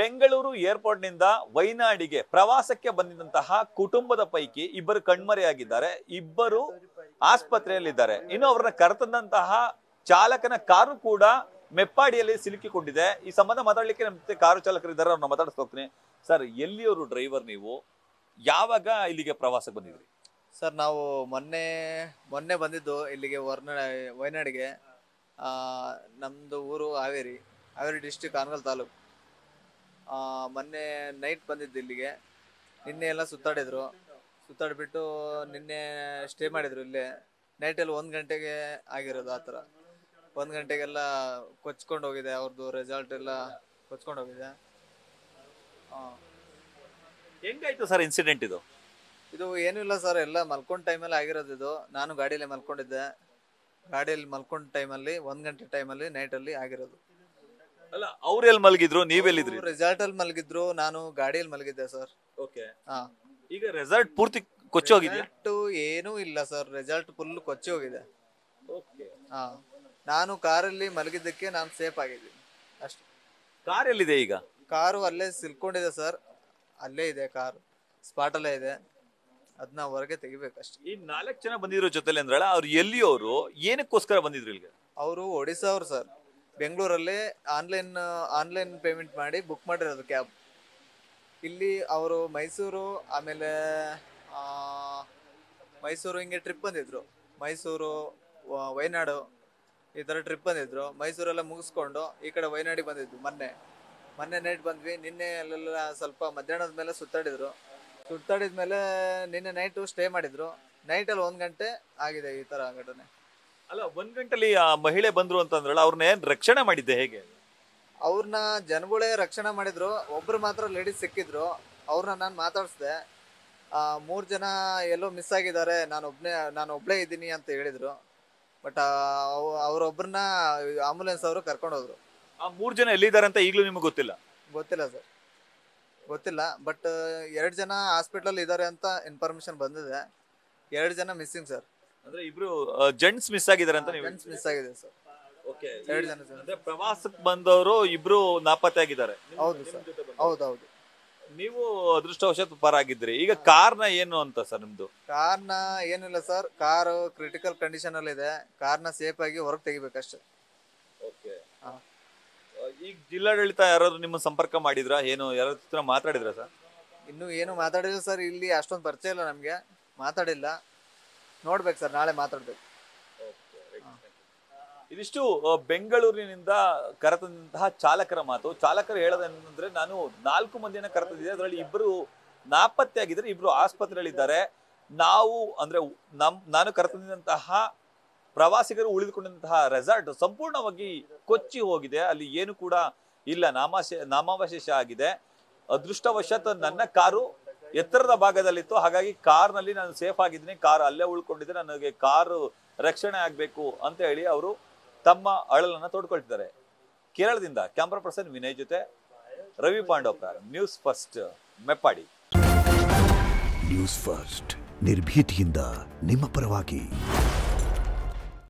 ಬೆಂಗಳೂರು ಏರ್ಪೋರ್ಟ್ನಿಂದ ವೈನಾಡಿಗೆ ಪ್ರವಾಸಕ್ಕೆ ಬಂದಿದ್ದಂತಹ ಕುಟುಂಬದ ಪೈಕಿ ಇಬ್ಬರು ಕಣ್ಮರೆಯಾಗಿದ್ದಾರೆ ಇಬ್ಬರು ಆಸ್ಪತ್ರೆಯಲ್ಲಿದ್ದಾರೆ ಇನ್ನು ಅವರನ್ನ ಕರೆತಂದಂತಹ ಚಾಲಕನ ಕಾರು ಕೂಡ ಮೆಪ್ಪಾಡಿಯಲ್ಲಿ ಸಿಲುಕಿಕೊಂಡಿದೆ ಈ ಸಂಬಂಧ ಮಾತಾಡ್ಲಿಕ್ಕೆ ನಮ್ಮ ಜೊತೆ ಕಾರು ಚಾಲಕರಿದ್ದಾರೆ ಅವ್ರನ್ನ ಮಾತಾಡಿಸ್ತಾ ಹೋಗ್ತೀನಿ ಸರ್ ಎಲ್ಲಿಯವರು ಡ್ರೈವರ್ ನೀವು ಯಾವಾಗ ಇಲ್ಲಿಗೆ ಪ್ರವಾಸಕ್ಕೆ ಬಂದಿದ್ರಿ ಸರ್ ನಾವು ಮೊನ್ನೆ ಮೊನ್ನೆ ಬಂದಿದ್ದು ಇಲ್ಲಿಗೆ ವರ್ನ ವಯನಾಡಿಗೆ ಆ, ನಮ್ದು ಊರು ಹಾವೇರಿ ಹಾವೇರಿ ಡಿಸ್ಟಿಕ್ ಆನಗಲ್ ತಾಲೂಕು ಆ, ಮೊನ್ನೆ ನೈಟ್ ಬಂದಿದ್ದು ಇಲ್ಲಿಗೆ ನಿನ್ನೆ ಎಲ್ಲ ಸುತ್ತಾಡಿದ್ರು ಸುತ್ತಾಡ್ಬಿಟ್ಟು ನಿನ್ನೆ ಸ್ಟೇ ಮಾಡಿದ್ರು ಇಲ್ಲೇ ನೈಟಲ್ಲಿ ಒಂದು ಗಂಟೆಗೆ ಆಗಿರೋದು ಆ ಥರ ಒಂದು ಗಂಟೆಗೆಲ್ಲ ಕೊಚ್ಕೊಂಡು ಹೋಗಿದೆ ಅವ್ರದ್ದು ರೆಸಾಲ್ಟ್ ಎಲ್ಲ ಕೊಚ್ಕೊಂಡು ಹೋಗಿದೆ ಹಾಂ ಹೆಂಗಾಯ್ತು ಸರ್ ಇನ್ಸಿಡೆಂಟ್ ಇದು ಇದು ಏನೂ ಇಲ್ಲ ಸರ್ ಎಲ್ಲ ಮಲ್ಕೊಂಡ್ ಟೈಮಲ್ಲಿ ಆಗಿರೋದು ಇದು ನಾನು ಗಾಡಿಯಲ್ಲಿ ಮಲ್ಕೊಂಡಿದ್ದೆ ಗಾಡಿಯಲ್ಲಿ ಮಲ್ಕೊಂಡ ಟೈಮಲ್ಲಿ ಒಂದ್ ಗಂಟೆ ಟೈಮಲ್ಲಿ ನೈಟಲ್ಲಿ ಆಗಿರೋದು ಅಲ್ಲ ಅವ್ರು ಎಲ್ಲಿ ಮಲಗಿದ್ರು ನೀವೆಲ್ಲಿದ್ರಿ ರೆಸಾರ್ಟ್ ಅಲ್ಲಿ ಮಲಗಿದ್ರು ನಾನು ಗಾಡಿಯಲ್ಲಿ ಮಲಗಿದ್ದೆ ಸರ್ ಓಕೆ ಹಾ ಈಗ ರೆಸಾರ್ಟ್ ಪೂರ್ತಿ ಕೊಚ್ಚಿ ಹೋಗಿದ್ಯಾ ರೆಸಾರ್ಟ್ ಏನೂ ಇಲ್ಲ ಸರ್ ರೆಸಾರ್ಟ್ ಫುಲ್ ಕೊಚ್ಚಿ ಹೋಗಿದೆ ಹಾ ನಾನು ಕಾರಲ್ಲಿ ಮಲಗಿದ್ದಕ್ಕೆ ನಾನು ಸೇಫ್ ಆಗಿದ್ದೀನಿ ಅಷ್ಟೇ ಕಾರ್ ಎಲ್ಲಿದೆ ಈಗ ಕಾರು ಅಲ್ಲೇ ಸಿಲ್ಕೊಂಡಿದೆ ಸರ್ ಅಲ್ಲೇ ಇದೆ ಕಾರು ಸ್ಪಾಟಲ್ಲೇ ಇದೆ ಅದನ್ನ ಹೊರಗೆ ತೆಗಿಬೇಕಷ್ಟೆ ಈ ನಾಲ್ಕು ಜನ ಬಂದಿರೋ ಜೊತೆಲಿ ಅಂದ್ರಲ್ಲ ಅವ್ರು ಎಲ್ಲಿಯವರು ಏನಕ್ಕೋಸ್ಕರ ಬಂದಿದ್ರು ಇಲ್ಲಿಗೆ ಅವರು ಒಡಿಶಾ ಅವ್ರು ಸರ್ ಬೆಂಗಳೂರಲ್ಲಿ ಆನ್ಲೈನ್ ಆನ್ಲೈನ್ ಪೇಮೆಂಟ್ ಮಾಡಿ ಬುಕ್ ಮಾಡಿರೋದು ಕ್ಯಾಬ್ ಇಲ್ಲಿ ಅವರು ಮೈಸೂರು ಆಮೇಲೆ ಆ, ಮೈಸೂರು ಹಿಂಗೆ ಟ್ರಿಪ್ ಬಂದಿದ್ರು ಮೈಸೂರು ವ- ವಯನಾಡು ಈ ಥರ ಟ್ರಿಪ್ ಬಂದಿದ್ರು ಮೈಸೂರೆಲ್ಲ ಮುಗಿಸ್ಕೊಂಡು ಈ ಕಡೆ ವಯನಾಡಿಗೆ ಬಂದಿದ್ದು ಮೊನ್ನೆ ಮೊನ್ನೆ ನೈಟ್ ಬಂದ್ವಿ ನಿನ್ನೆ ಅಲ್ಲೆಲ್ಲ ಸ್ವಲ್ಪ ಮಧ್ಯಾಹ್ನದ ಮೇಲೆ ಸುತ್ತಾಡಿದ್ರು ಸುತ್ತಾಡಿದ ಮೇಲೆ ನಿನ್ನೆ ನೈಟು ಸ್ಟೇ ಮಾಡಿದ್ರು ನೈಟಲ್ಲಿ ಒಂದು ಗಂಟೆ ಆಗಿದೆ ಈ ಥರ ಘಟನೆ ಅಲ್ಲ ಒಂದ್ ಗಂಟೆಲಿ ಆ ಮಹಿಳೆ ಬಂದ್ರು ಅಂತಂದ್ರಲ್ಲ ಅವ್ರನ್ನ ಏನ್ ರಕ್ಷಣೆ ಮಾಡಿದ್ದೆ ಹೇಗೆ ಅವ್ರನ್ನ ಜನಗಳೇ ರಕ್ಷಣೆ ಮಾಡಿದ್ರು ಒಬ್ರು ಮಾತ್ರ ಲೇಡೀಸ್ ಸಿಕ್ಕಿದ್ರು ಅವ್ರನ್ನ ನಾನು ಮಾತಾಡಿಸ್ದೆ ಮೂರು ಜನ ಎಲ್ಲೋ ಮಿಸ್ ಆಗಿದ್ದಾರೆ ನಾನು ಒಬ್ನೇ ನಾನು ಒಬ್ಳೇ ಇದ್ದೀನಿ ಅಂತ ಹೇಳಿದ್ರು ಬಟ್ ಅವ್ರೊಬ್ರನ್ನ ಆಂಬುಲೆನ್ಸ್ ಅವರು ಕರ್ಕೊಂಡು ಹೋದ್ರು ಆ ಮೂರ್ ಜನ ಎಲ್ಲಿದ್ದಾರೆ ಅಂತ ಈಗಲೂ ನಿಮ್ಗೆ ಗೊತ್ತಿಲ್ಲ ಗೊತ್ತಿಲ್ಲ ಸರ್ ಗೊತ್ತಿಲ್ಲ ಬಟ್ ಎರಡು ಜನ ಹಾಸ್ಪಿಟಲ್ ಇದ್ದಾರೆ ಅಂತ ಇನ್ಫಾರ್ಮೇಶನ್ ಬಂದಿದೆ ಎರಡು ಜನ ಮಿಸ್ಸಿಂಗ್ ಸರ್ ಅಂದ್ರೆ ಇಬ್ರು ಜೆಂಟ್ಸ್ ಮಿಸ್ ಆಗಿದ್ದಾರೆ ಅಂತ ನೀವು ಜೆಂಟ್ಸ್ ಮಿಸ್ ಆಗಿದೆ ಸರ್ Okay. ಎರಡು ಜನ sir. ಅಂದ್ರೆ ಪ್ರವಾಸಕ್ಕೆ ಬಂದವರು ಇಬ್ರು ನಾಪತ್ತೆ ಆಗಿದ್ದಾರೆ ಹೌದು ಸರ್ ಹೌದು ಹೌದು ನೀವು ಅದೃಷ್ಟವಶಾತ್ ಪರಾಗಿದ್ರಿ ಈಗ ಕಾರ್ನ ಏನು ಅಂತ ಸರ್ ನಿಮ್ದು ಕಾರ್ನ ಏನಿಲ್ಲ ಸರ್ ಕಾರು ಕ್ರಿಟಿಕಲ್ ಕಂಡೀಷನ್ ಅಲ್ಲಿ ಇದೆ ಕಾರ್ನ ಸೇಫ್ ಆಗಿ ಹೊರಗೆ ತೆಗಿಬೇಕಷ್ಟೇ ಹಾ. ಈಗ ಜಿಲ್ಲಾಡಳಿತ ಯಾರಾದ್ರೂ ನಿಮ್ಮ ಸಂಪರ್ಕ ಮಾಡಿದ್ರಾ ಏನು ಯಾರ ಹತ್ರ ಮಾತಾಡಿದ್ರ ಸರ್ ಇನ್ನು ಏನು ಮಾತಾಡಿಲ್ಲ ಸರ್ ಇಲ್ಲಿ ಅಷ್ಟೊಂದು ಪರಿಚಯ ಇಲ್ಲ ನಮಗೆ ಮಾತಾಡಿಲ್ಲ ನೋಡ್ಬೇಕು ಸರ್ ನಾಳೆ ಮಾತಾಡ್ಬೇಕು ಇದಿಷ್ಟು ಆ, ಬೆಂಗಳೂರಿನಿಂದ ಕರೆತಂದಂತಹ ಚಾಲಕರ ಮಾತು ಚಾಲಕರು ಹೇಳೋದೇನಂದ್ರೆ ನಾನು ನಾಲ್ಕು ಮಂದಿಯನ್ನ ಕರೆತಂದಿದ್ದೆ ಅದರಲ್ಲಿ ಇಬ್ಬರು ನಾಪತ್ತೆ ಆಗಿದ್ರೆ ಇಬ್ರು ಆಸ್ಪತ್ರೆಯಲ್ಲಿದ್ದಾರೆ ನಾವು ಅಂದ್ರೆ ನಮ್ ನಾನು ಕರೆತಂದಂತಹ ಪ್ರವಾಸಿಗರು ಉಳಿದುಕೊಂಡಂತಹ ರೆಸಾರ್ಟ್ ಸಂಪೂರ್ಣವಾಗಿ ಕೊಚ್ಚಿ ಹೋಗಿದೆ ಅಲ್ಲಿ ಏನು ಕೂಡ ಇಲ್ಲ ನಾಮಾಶ ನಾಮಾವಶೇಷ ಆಗಿದೆ ಅದೃಷ್ಟವಶಾತ್ ನನ್ನ ಕಾರು ಎತ್ತರದ ಭಾಗದಲ್ಲಿತ್ತು ಹಾಗಾಗಿ ಕಾರ್ನಲ್ಲಿ ನಾನು ಸೇಫ್ ಆಗಿದ್ದೀನಿ ಕಾರ್ ಅಲ್ಲೇ ಉಳ್ಕೊಂಡಿದ್ದೆ ನನಗೆ ಕಾರು ರಕ್ಷಣೆ ಆಗಬೇಕು ಅಂತ ಹೇಳಿ ಅವರು ತಮ್ಮ ಅಳಲನ್ನ ತೋಡ್ಕೊಳ್ತಿದ್ದಾರೆ ಕೇರಳದಿಂದ ಕ್ಯಾಮ್ರಾ ಪರ್ಸನ್ ವಿನಯ್ ಜೊತೆ Ravi Pandopura news first Meppadi news first ನಿರ್ಭೀತಿಯಿಂದ ನಿಮ್ಮ ಪರವಾಗಿ